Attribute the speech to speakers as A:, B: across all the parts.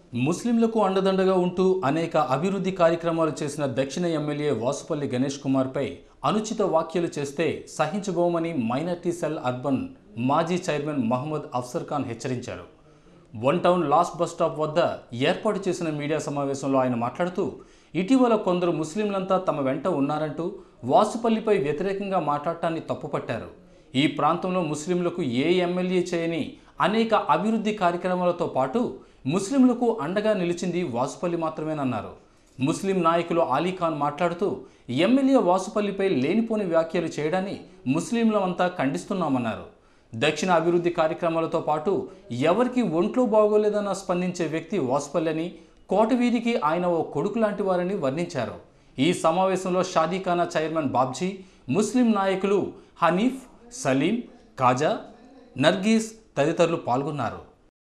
A: ముస్లింలకు అండదండగా ఉంటూ అనేక అభివృద్ధి కార్యక్రమాలు చేసిన దక్షిణ ఎమ్మెల్యే వాసుపల్లి గణేష్ కుమార్పై అనుచిత వ్యాఖ్యలు చేస్తే సహించబోమని మైనార్టీ సెల్ అర్బన్ మాజీ చైర్మన్ మహమ్మద్ అఫ్సర్ ఖాన్ హెచ్చరించారు one town last bus stop వద్ద ఏర్పాటు చేసిన మీడియా సమావేశంలో ఆయన మాట్లాడుతూ ఇటీవల కొందరు ముస్లింలంతా తమ వెంట ఉన్నారంటూ వాసుపల్లిపై వ్యతిరేకంగా మాట్లాడటాన్ని తప్పుపట్టారు ఈ ప్రాంతంలో ముస్లింలకు ఏ ఎమ్మెల్యే చేయని అనేక అభివృద్ధి కార్యక్రమాలతో పాటు ముస్లింలకు అండగా నిలిచింది వాసుపల్లి మాత్రమేనన్నారు ముస్లిం నాయకులు అలీఖాన్ మాట్లాడుతూ ఎమ్మెల్యే వాసుపల్లిపై లేనిపోని వ్యాఖ్యలు చేయడాన్ని ముస్లింలమంతా ఖండిస్తున్నామన్నారు దక్షిణ అభివృద్ధి కార్యక్రమాలతో పాటు ఎవరికి ఒంట్లో బాగోలేదన్న స్పందించే వ్యక్తి వాసుపల్లి అని కోటవీధికి ఆయన ఓ కొడుకు లాంటి వారని వర్ణించారు ఈ సమావేశంలో షాదీఖానా చైర్మన్ బాబ్జీ ముస్లిం నాయకులు హనీఫ్ సలీం కాజా నర్గీస్ తదితరులు పాల్గొన్నారు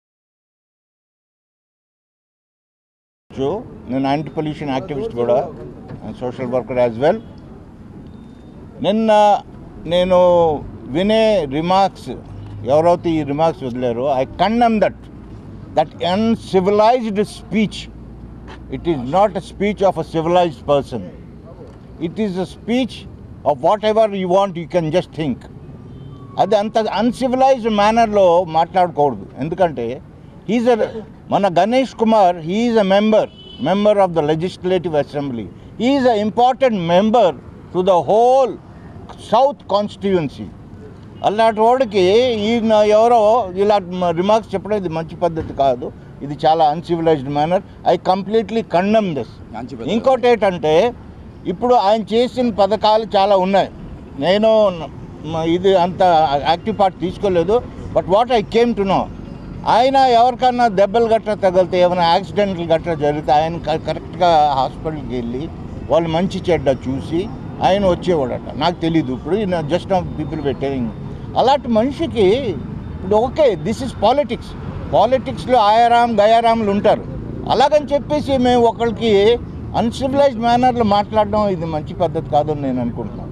B: సో నేను యాంటీ పొల్యూషన్ యాక్టివిస్ట్ కూడా సోషల్ వర్కర్ యాజ్ వెల్ నిన్న నేను వినే రిమార్క్స్ ఎవరైతే ఈ రిమార్క్స్ వదిలేరో I condemn that that uncivilized speech it is not a speech of a civilized person it is a speech of whatever you want you can just think అది అంత uncivilized మేనర్లో మాట్లాడకూడదు ఎందుకంటే he's a మన Ganesh Kumar he's a member member of the legislative assembly he's a important member to the whole south constituency అలాంటి వాడికి ఈయన ఎవరో ఇలా రిమార్క్స్ చెప్పడం ఇది మంచి పద్ధతి కాదు ఇది చాలా uncivilized manner I completely condemn this ఇంకోటి ఏంటంటే ఇప్పుడు ఆయన చేసిన పథకాలు చాలా ఉన్నాయి నేను మ- ఇది అంత యాక్టివ్ పార్ట్ తీసుకోలేదు but what I came to know ఆయన ఎవరికన్నా దెబ్బలు గట్రా తగిలితే ఏమైనా యాక్సిడెంట్లు గట్రా జరిగితే ఆయన క- కరెక్ట్గా హాస్పిటల్కి వెళ్ళి వాళ్ళు మంచి చెడ్డ చూసి ఆయన వచ్చేవాడట నాకు తెలీదు ఇప్పుడు జస్ట్ ఆఫ్ పీపుల్ వెటరింగ్ అలాంటి మనిషికి ఇప్పుడు ఓకే దిస్ ఇస్ పాలిటిక్స్ పాలిటిక్స్లో ఆయారాం గయారాములు ఉంటారు అలాగని చెప్పేసి మేము ఒకరికి అన్సివిలైజ్డ్ మేనర్లో మాట్లాడడం ఇది మంచి పద్ధతి కాదని నేను అనుకుంటున్నాను